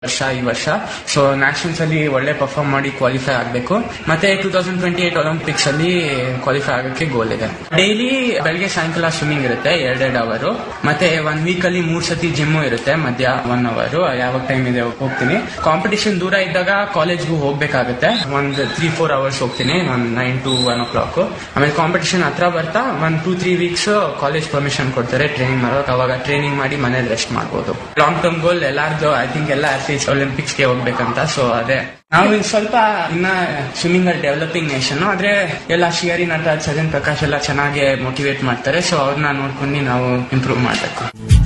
ವರ್ಷ ಈ ವರ್ಷ ಸೊ ನ್ಯಾಷನಲ್ಸ್ ಅಲ್ಲಿ ಒಳ್ಳೆ ಪರ್ಫಾರ್ಮ್ ಮಾಡಿ ಕ್ವಾಲಿಫೈ ಆಗಬೇಕು ಮತ್ತೆ two thousand twenty eight Olympics ಅಲ್ಲಿ ಕ್ವಾಲಿಫೈ ಆಗಕ್ಕೆ ಗೋಲ್ ಇದೆ ಡೈಲಿ ಬೆಳಗ್ಗೆ ಸಾಯಂಕಾಲ ಸ್ವಿಮ್ಮಿಂಗ್ ಇರುತ್ತೆ ಎರಡೆರಡು ಅವರ್ ಮತ್ತೆ ಒನ್ ವೀಕ್ ಅಲ್ಲಿ ಮೂರ್ ಸತಿ ಜಿಮ್ ಇರುತ್ತೆ ಮಧ್ಯ ಒನ್ ಅವರ್ ಯಾವಾಗ ಟೈಮ್ ಇದೆ ಅವಾಗ ಹೋಗ್ತೀನಿ ಕಾಂಪಿಟಿಷನ್ ದೂರ ಇದ್ದಾಗ ಕಾಲೇಜ್ಗೂ ಹೋಗ್ಬೇಕಾಗುತ್ತೆ ಒಂದ್ ತ್ರೀ ಫೋರ್ ಅವರ್ಸ್ ಹೋಗ್ತೀನಿ ಒಂದ್ nine to one o'clock ಆಮೇಲೆ ಕಾಂಪಿಟಿಷನ್ ಹತ್ರ ಬರ್ತಾ ಒಂದ್ two three weeks college permission ಕೊಡ್ತಾರೆ ಟ್ರೈನಿಂಗ್ ಮಾಡೋಕೆ ಅವಾಗ ಟ್ರೈನಿಂಗ್ ಮಾಡಿ ಮನೇಲಿ ರೆಸ್ಟ್ ಮಾಡ್ಬೋದು ಲಾಂಗ್ ಟರ್ಮ್ ಗೋಲ್ ಎಲ್ಲಾರ್ದು ಐ ಥಿಂಕ್ ಎಲ್ಲ ಅಟ್ಲೀಸ್ಟ್ ಒಲಿಂಪಿಕ್ಸ್ ಗೆ ಹೋಗ್ಬೇಕಂತ ಸೊ ಅದೇ ನಾವು ಇನ್ ಸ್ವಲ್ಪ ಇನ್ನ ಸ್ವಿಮ್ಮಿಂಗ್ ಅಲ್ಲಿ ಡೆವಲಪಿಂಗ್ ನೇಷನ್ ಆದ್ರೆ ಎಲ್ಲ ಶಿಯರಿ ನಟರಾಜ್ ಸಜನ್ ಪ್ರಕಾಶ್ ಎಲ್ಲ ಚೆನ್ನಾಗಿ ಮೋಟಿವೇಟ್ ಮಾಡ್ತಾರೆ ಸೊ ಅವ್ರನ್ನ ನೋಡ್ಕೊಂಡು ನಾವು ಇಂಪ್ರೂವ್ ಮಾಡ್ಬೇಕು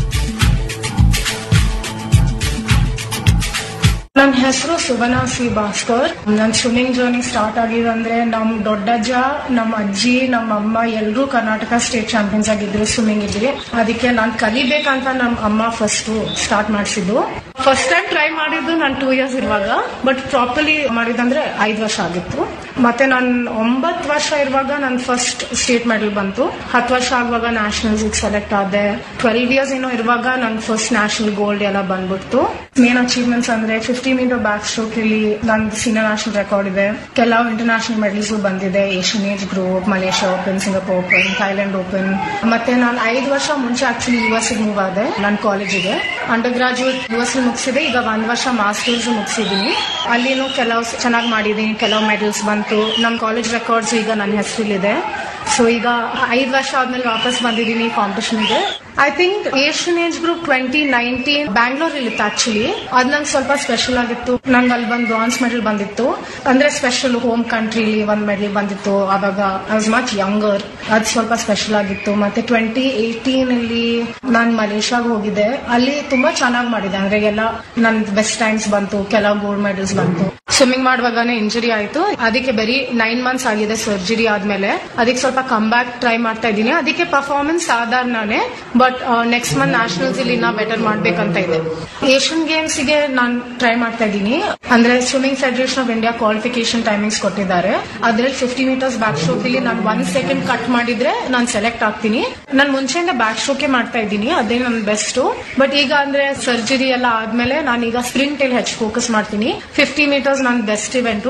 ನನ್ನ ಹೆಸರು ಸುವರ್ಣ ಸಿ ಭಾಸ್ಕರ್ ನನ್ನ ಸ್ವಿಮ್ಮಿಂಗ್ ಜರ್ನಿ ಸ್ಟಾರ್ಟ್ ಆಗಿದೆ ಅಂದ್ರೆ ನಮ್ ದೊಡ್ಡಜ್ಜ ನಮ್ಮ ಅಜ್ಜಿ ನಮ್ಮ ಅಮ್ಮ ಎಲ್ಲರೂ ಕರ್ನಾಟಕ ಸ್ಟೇಟ್ ಚಾಂಪಿಯನ್ಸ್ ಆಗಿದ್ರು ಸ್ವಿಮ್ಮಿಂಗ್ ಇಲ್ಲಿ ಅದಕ್ಕೆ ನಾನು ಕಲಿಬೇಕಂತ ನಮ್ಮ ಅಮ್ಮ ಫಸ್ಟ್ ಸ್ಟಾರ್ಟ್ ಮಾಡಿಸಿದ್ದು ಫಸ್ಟ್ ಟೈಮ್ ಟ್ರೈ ಮಾಡಿದ್ದು ನಾನು ಟೂ ಇಯರ್ಸ್ ಇರುವಾಗ ಬಟ್ ಪ್ರಾಪರ್ಲಿ ಮಾಡಿದಂದ್ರೆ ಐದು ವರ್ಷ ಆಗಿತ್ತು ಮತ್ತೆ ನಾನು ಒಂಬತ್ತು ವರ್ಷ ಇರುವಾಗ ನನ್ನ ಫಸ್ಟ್ ಸ್ಟೇಟ್ ಮೆಡಲ್ ಬಂತು ಹತ್ತು ವರ್ಷ ಆಗುವಾಗ ನ್ಯಾಷನಲ್ಸ್ ಸೆಲೆಕ್ಟ್ ಆದೆ ಟ್ವೆಲ್ವ್ ಇಯರ್ಸ್ ಏನೋ ಇರುವಾಗ ನನ್ನ ಫಸ್ಟ್ ನ್ಯಾಷನಲ್ ಗೋಲ್ಡ್ ಎಲ್ಲ ಬಂದ್ಬಿಡ್ತು ಮೇನ್ ಅಚೀವ್ಮೆಂಟ್ಸ್ ಅಂದ್ರೆ ಫಿಫ್ಟಿ ಮೀಟರ್ ಬ್ಯಾಕ್ ಸ್ಟ್ರೋಕ್ ಇಲ್ಲಿ ನಂದು ಸೀನಿಯರ್ ನ್ಯಾಷನಲ್ ರೆಕಾರ್ಡ್ ಇದೆ ಕೆಲವು ಇಂಟರ್ನ್ಯಾಷನಲ್ ಮೆಡಲ್ಸ್ ಬಂದಿದೆ Asian age group Malaysia open Singapore open Thailand open ಮತ್ತೆ ನಾನು ಐದು ವರ್ಷ ಮುಂಚೆ ಆಕ್ಚುಲಿ ಯು ಎಸ್ ಮೂವ್ ಆದೆ ನನ್ನ ಕಾಲೇಜಿಗೆ ಅಂಡರ್ ಗ್ರಾಜುಯೇಟ್ ಯು ಎಸ್ ಮುಗಿಸಿದೆ ಈಗ ಒಂದ್ ವರ್ಷ ಮಾಸ್ಟರ್ಸ್ ಮುಗಿಸಿದೀನಿ ಅಲ್ಲಿನೂ ಕೆಲವು ಚೆನ್ನಾಗಿ ಮಾಡಿದೀನಿ ಕೆಲವು ಮೆಡಲ್ಸ್ ಬಂತು ನಮ್ಮ ಕಾಲೇಜ್ ರೆಕಾರ್ಡ್ಸ್ ಈಗ ನನ್ನ ಹೆಸರಲ್ಲಿದೆ ಸೊ ಈಗ ಐದು ವರ್ಷ ಆದ್ಮೇಲೆ ವಾಪಸ್ ಬಂದಿದ್ದೀನಿ ಕಾಂಪಿಟೇಷನ್ಗೆ I think Asian age group twenty nineteen Bangalore ಇತ್ತು ಆಕ್ಚುಲಿ ಅದ್ ನಂಗೆ ಸ್ವಲ್ಪ ಸ್ಪೆಷಲ್ ಆಗಿತ್ತು ನಂಗೆ ಅಲ್ಲಿ ಬಂದು ಬ್ರಾನ್ಸ್ ಮೆಡಲ್ ಬಂದಿತ್ತು ಅಂದ್ರೆ ಸ್ಪೆಷಲ್ ಹೋಮ್ ಕಂಟ್ರಿಲಿ ಒಂದ್ ಮೆಡಲ್ ಬಂದಿತ್ತು ಅವಾಗ ಐ ವಾಸ್ ಮಚ್ ಯಂಗರ್ ಅದು ಸ್ವಲ್ಪ ಸ್ಪೆಷಲ್ ಆಗಿತ್ತು ಮತ್ತೆ ಟ್ವೆಂಟಿ ಏಯ್ಟೀನ್ ಅಲ್ಲಿ ನಾನು ಮಲೇಷ್ಯಾಗ ಹೋಗಿದ್ದೆ ಅಲ್ಲಿ ತುಂಬಾ ಚೆನ್ನಾಗಿ ಮಾಡಿದೆ ಅಂದ್ರೆ ಎಲ್ಲ ನನ್ ಬೆಸ್ಟ್ ಟೈಮ್ಸ್ ಬಂತು ಕೆಲವು ಗೋಲ್ಡ್ ಮೆಡಲ್ಸ್ ಬಂತು ಸ್ವಿಮ್ಮಿಂಗ್ ಮಾಡುವಾಗನೇ ಇಂಜುರಿ ಆಯ್ತು ಅದಕ್ಕೆ ಬರೀ ನೈನ್ ಮಂತ್ಸ್ ಆಗಿದೆ ಸರ್ಜರಿ ಆದ್ಮೇಲೆ ಅದಕ್ಕೆ ಸ್ವಲ್ಪ ಕಮ್ ಬ್ಯಾಕ್ ಟ್ರೈ ಮಾಡ್ತಾ ಇದ್ದೀನಿ ಅದಕ್ಕೆ ಪರ್ಫಾರ್ಮೆನ್ಸ್ ಸಾಧಾರಣನೇ ಬಟ್ ನೆಕ್ಸ್ಟ್ ಮಂತ್ ನ್ಯಾಷನಲ್ಸ್ ಇಲ್ಲಿ ನಾ ಬೆಟರ್ ಮಾಡ್ಬೇಕಂತ ಇದೆ ಏಷ್ಯನ್ ಗೇಮ್ಸ್ ಗೆ ನಾನು ಟ್ರೈ ಮಾಡ್ತಾ ಇದ್ದೀನಿ ಅಂದ್ರೆ swimming federation of India qualification timings ಕೊಟ್ಟಿದ್ದಾರೆ ಅದ್ರಲ್ಲಿ ಫಿಫ್ಟಿ ಮೀಟರ್ಸ್ ಬ್ಯಾಕ್ ಸ್ಟ್ರೋಕ್ ಇಲ್ಲಿ ನಾನು ಒನ್ ಸೆಕೆಂಡ್ ಕಟ್ ಮಾಡಿದ್ರೆ ನಾನು ಸೆಲೆಕ್ಟ್ ಆಗ್ತೀನಿ ನಾನು ಮುಂಚೆಯಿಂದ ಬ್ಯಾಕ್ ಸ್ಟ್ರೋಕೆ ಮಾಡ್ತಾ ಇದ್ದೀನಿ ಅದೇ ನನ್ನ ಬೆಸ್ಟ್ ಬಟ್ ಈಗ ಅಂದ್ರೆ ಸರ್ಜರಿ ಎಲ್ಲ ಆದ್ಮೇಲೆ ನಾನು ಈಗ ಸ್ಪ್ರಿಂಟ್ ಅಲ್ಲಿ ಹೆಚ್ಚು ಫೋಕಸ್ ಮಾಡ್ತೀನಿ ಫಿಫ್ಟಿ ಮೀಟರ್ಸ್ ನನ್ನ ಬೆಸ್ಟ್ ಇವೆಂಟು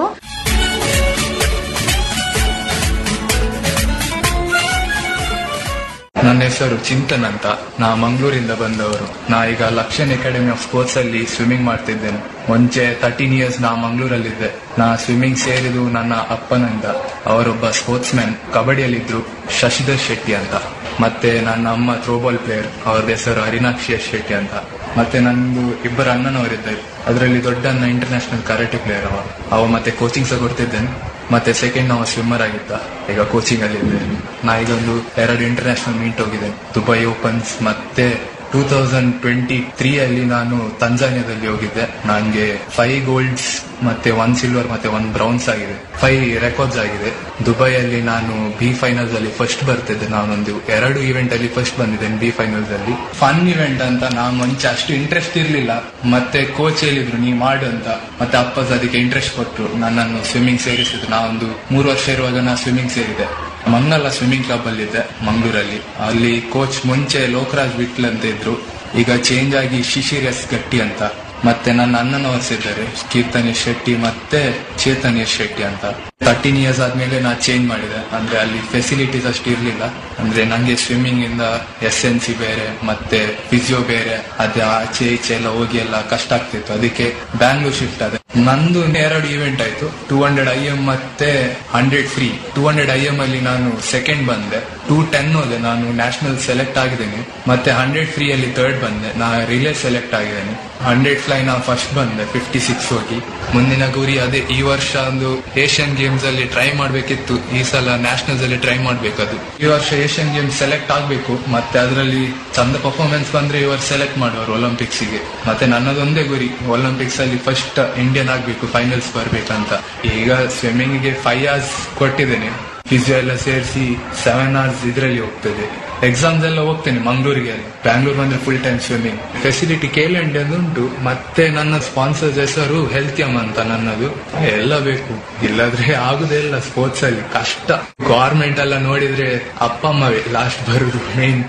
ನನ್ನ ಹೆಸರು ಚಿಂತನ್ ಅಂತ ನಾ ಮಂಗಳೂರಿಂದ ಬಂದವರು ನಾ ಈಗ ಲಕ್ಷನ್ ಅಕಾಡೆಮಿ ಆಫ್ ಸ್ಪೋರ್ಟ್ಸ್ ಅಲ್ಲಿ ಸ್ವಿಮ್ಮಿಂಗ್ ಮಾಡ್ತಿದ್ದೇನೆ ಮುಂಚೆ ತರ್ಟೀನ್ ಇಯರ್ಸ್ ನಾ ಮಂಗಳೂರಲ್ಲಿದ್ದೆ ನಾ ಸ್ವಿಮ್ಮಿಂಗ್ ಸೇರಿದು ನನ್ನ ಅಪ್ಪನಿಂದ ಅವರೊಬ್ಬ ಸ್ಪೋರ್ಟ್ಸ್ ಮ್ಯಾನ್ ಕಬಡ್ಡಿಯಲ್ಲಿದ್ರು ಶಶಿಧರ್ ಶೆಟ್ಟಿ ಅಂತ ಮತ್ತೆ ನನ್ನ ಅಮ್ಮ ಥ್ರೋಬಾಲ್ ಪ್ಲೇಯರ್ ಅವ್ರದ್ದು ಹೆಸರು ಹರಿನಾಕ್ಷಿ ಎಸ್ ಶೆಟ್ಟಿ ಅಂತ ಮತ್ತೆ ನಂದು ಇಬ್ಬರು ಅಣ್ಣನವರಿದ್ದಾರೆ ಅದರಲ್ಲಿ ದೊಡ್ಡ ಅಣ್ಣ ಇಂಟರ್ನ್ಯಾಷನಲ್ ಕರಾಟೆ ಪ್ಲೇಯರ್ ಅವ ಅವ ಮತ್ತೆ ಕೋಚಿಂಗ್ ಸಹ ಕೊಡ್ತಿದ್ದೇನೆ ಮತ್ತೆ ಸೆಕೆಂಡ್ ನಾವು ಸ್ವಿಮ್ಮರ್ ಆಗಿದ್ದ ಈಗ ಕೋಚಿಂಗ್ ಅಲ್ಲಿ ಇದ್ದೇನೆ ನಾ ಈಗ ಒಂದು ಎರಡು ಇಂಟರ್ನ್ಯಾಷನಲ್ ಮೀಟ್ ಹೋಗಿದ್ದೇನೆ ದುಬೈ ಓಪನ್ಸ್ ಮತ್ತೆ ಟೂ ತೌಸಂಡ್ ಟ್ವೆಂಟಿ ತ್ರೀ ಅಲ್ಲಿ ನಾನು ತಂಜಾನಿಯಾದಲ್ಲಿ ಹೋಗಿದ್ದೆ ನನಗೆ ಫೈವ್ ಗೋಲ್ಡ್ಸ್ ಮತ್ತೆ ಒನ್ ಸಿಲ್ವರ್ ಮತ್ತೆ ಒನ್ ಬ್ರೌನ್ಸ್ ಆಗಿದೆ ಫೈವ್ ರೆಕಾರ್ಡ್ಸ್ ಆಗಿದೆ ದುಬೈಯಲ್ಲಿ ನಾನು ಬಿ ಫೈನಲ್ಸ್ ಅಲ್ಲಿ ಫಸ್ಟ್ ಬರ್ತಿದ್ದೆ ನಾನೊಂದು ಎರಡು ಇವೆಂಟ್ ಅಲ್ಲಿ ಫಸ್ಟ್ ಬಂದಿದ್ದೇನೆ ಬಿ ಫೈನಲ್ಸ್ ಅಲ್ಲಿ ಫನ್ ಇವೆಂಟ್ ಅಂತ ನಾನು ಮುಂಚೆ ಅಷ್ಟು ಇಂಟ್ರೆಸ್ಟ್ ಇರ್ಲಿಲ್ಲ ಮತ್ತೆ ಕೋಚ್ ಹೇಳಿದ್ರು ನೀ ಮಾಡು ಅಂತ ಮತ್ತೆ ಅಪ್ಪಸ್ ಅದಕ್ಕೆ ಇಂಟ್ರೆಸ್ಟ್ ಕೊಟ್ಟರು ನನ್ನನ್ನು ಸ್ವಿಮ್ಮಿಂಗ್ ಸೇರಿಸಿದ್ರು ನಾವೊಂದು ಮೂರು ವರ್ಷ ಇರುವಾಗ ನಾ ಸ್ವಿಮ್ಮಿಂಗ್ ಸೇರಿದೆ ಮಂಗಲ ಸ್ವಿಮ್ಮಿಂಗ್ ಕ್ಲಬ್ ಅಲ್ಲಿ ಇದ್ದೆ ಮಂಗಳೂರಲ್ಲಿ ಅಲ್ಲಿ ಕೋಚ್ ಮುಂಚೆ ಲೋಕರಾಜ್ ವಿಟ್ಲ್ ಅಂತ ಇದ್ರು ಈಗ ಚೇಂಜ್ ಆಗಿ ಶಿಶಿರ್ ಎಸ್ ಗಟ್ಟಿ ಅಂತ ಮತ್ತೆ ನನ್ನ ಅಣ್ಣನವರ್ಸ್ ಇದ್ದಾರೆ ಕೀರ್ತನ್ ಎಸ್ ಶೆಟ್ಟಿ ಮತ್ತೆ ಚೇತನ್ ಎಸ್ ಶೆಟ್ಟಿ ಅಂತ ತರ್ಟೀನ್ ಇಯರ್ಸ್ ಆದ್ಮೇಲೆ ನಾ ಚೇಂಜ್ ಮಾಡಿದೆ ಅಂದ್ರೆ ಅಲ್ಲಿ ಫೆಸಿಲಿಟೀಸ್ ಅಷ್ಟು ಇರ್ಲಿಲ್ಲ ಅಂದ್ರೆ ನಂಗೆ ಸ್ವಿಮ್ಮಿಂಗ್ ಇಂದ ಎಸ್ ಎನ್ ಸಿ ಬೇರೆ ಮತ್ತೆ ಫಿಸಿಯೋ ಬೇರೆ ಅದೇ ಆಚೆ ಈಚೆ ಎಲ್ಲ ಹೋಗಿ ಎಲ್ಲ ಕಷ್ಟ ಆಗ್ತಿತ್ತು ಅದಕ್ಕೆ ಬ್ಯಾಂಗ್ಳೂರ್ ಶಿಫ್ಟ್ ಆದೆ ನಂದು ಎರಡು ಇವೆಂಟ್ ಆಯ್ತು ಟೂ ಹಂಡ್ರೆಡ್ ಐ ಎಂ ಮತ್ತೆ hundred free two hundred I M ಅಲ್ಲಿ ನಾನು ಸೆಕೆಂಡ್ ಬಂದೆ ಟೂ ಟೆನ್ ಹೋದೆ ನಾನು ನ್ಯಾಷನಲ್ ಸೆಲೆಕ್ಟ್ ಆಗಿದ್ದೇನೆ ಮತ್ತೆ ಹಂಡ್ರೆಡ್ ಫ್ರೀ ಅಲ್ಲಿ ಥರ್ಡ್ ಬಂದೆ ನಾ ರಿಲೇ ಸೆಲೆಕ್ಟ್ ಆಗಿದ್ದೇನೆ ಹಂಡ್ರೆಡ್ ಫ್ಲೈ ನಾ ಫಸ್ಟ್ ಬಂದೆ ಫಿಫ್ಟಿ ಸಿಕ್ಸ್ ಹೋಗಿ ಮುಂದಿನ ಗುರಿ ಅದೇ ಈ ವರ್ಷ ಒಂದು ಏಷ್ಯನ್ ಗೇಮ್ಸ್ ಅಲ್ಲಿ ಟ್ರೈ ಮಾಡ್ಬೇಕಿತ್ತು ಈ ಸಲ ನ್ಯಾಷನಲ್ಸ್ ಅಲ್ಲಿ ಟ್ರೈ ಮಾಡ್ಬೇಕದು ಈ ವರ್ಷ ಏಷ್ಯನ್ ಗೇಮ್ಸ್ ಸೆಲೆಕ್ಟ್ ಆಗ್ಬೇಕು ಮತ್ತೆ ಅದರಲ್ಲಿ ಚಂದ ಪರ್ಫಾರ್ಮೆನ್ಸ್ ಬಂದ್ರೆ ಈ ವರ್ಷ ಸೆಲೆಕ್ಟ್ ಮಾಡುವರು ಒಲಿಂಪಿಕ್ಸ್ ಗೆ ಮತ್ತೆ ನನ್ನದೊಂದೇ ಗುರಿ ಒಲಿಂಪಿಕ್ಸ್ ಅಲ್ಲಿ ಫಸ್ಟ್ ಇಂಡಿಯನ್ ಆಗ್ಬೇಕು ಫೈನಲ್ಸ್ ಬರ್ಬೇಕಂತ ಈಗ ಸ್ವಿಮ್ಮಿಂಗ್ ಗೆ ಫೈವ್ ಅವರ್ಸ್ ಕೊಟ್ಟಿದ್ದೇನೆ ಫಿಸಿಯೋ ಎಲ್ಲ ಸೇರಿಸಿ ಸೆವೆನ್ ಅವರ್ಸ್ ಇದರಲ್ಲಿ ಹೋಗ್ತದೆ ಎಕ್ಸಾಮ್ಸ್ ಎಲ್ಲ ಹೋಗ್ತೇನೆ ಮಂಗಳೂರಿಗೆ ಬ್ಯಾಂಗ್ಳೂರ್ ಬಂದ್ರೆ ಫುಲ್ ಟೈಮ್ ಸ್ವಿಮ್ಮಿಂಗ್ ಫೆಸಿಲಿಟಿ ಕೇಲೆಂಡ್ ಉಂಟು ಮತ್ತೆ ನನ್ನ ಸ್ಪಾನ್ಸರ್ಸ್ ಹೆಸರು ಹೆಲ್ತಿಯಮ್ ಅಂತ ನನ್ನದು ಎಲ್ಲ ಬೇಕು ಇಲ್ಲದ್ರೆ ಆಗುದೇ ಇಲ್ಲ ಸ್ಪೋರ್ಟ್ಸ್ ಅಲ್ಲಿ ಕಷ್ಟ ಗೌರ್ಮೆಂಟ್ ಎಲ್ಲ ನೋಡಿದ್ರೆ ಅಪ್ಪ ಅಮ್ಮವೇ ಲಾಸ್ಟ್ ಬರುದು ಮೇನ್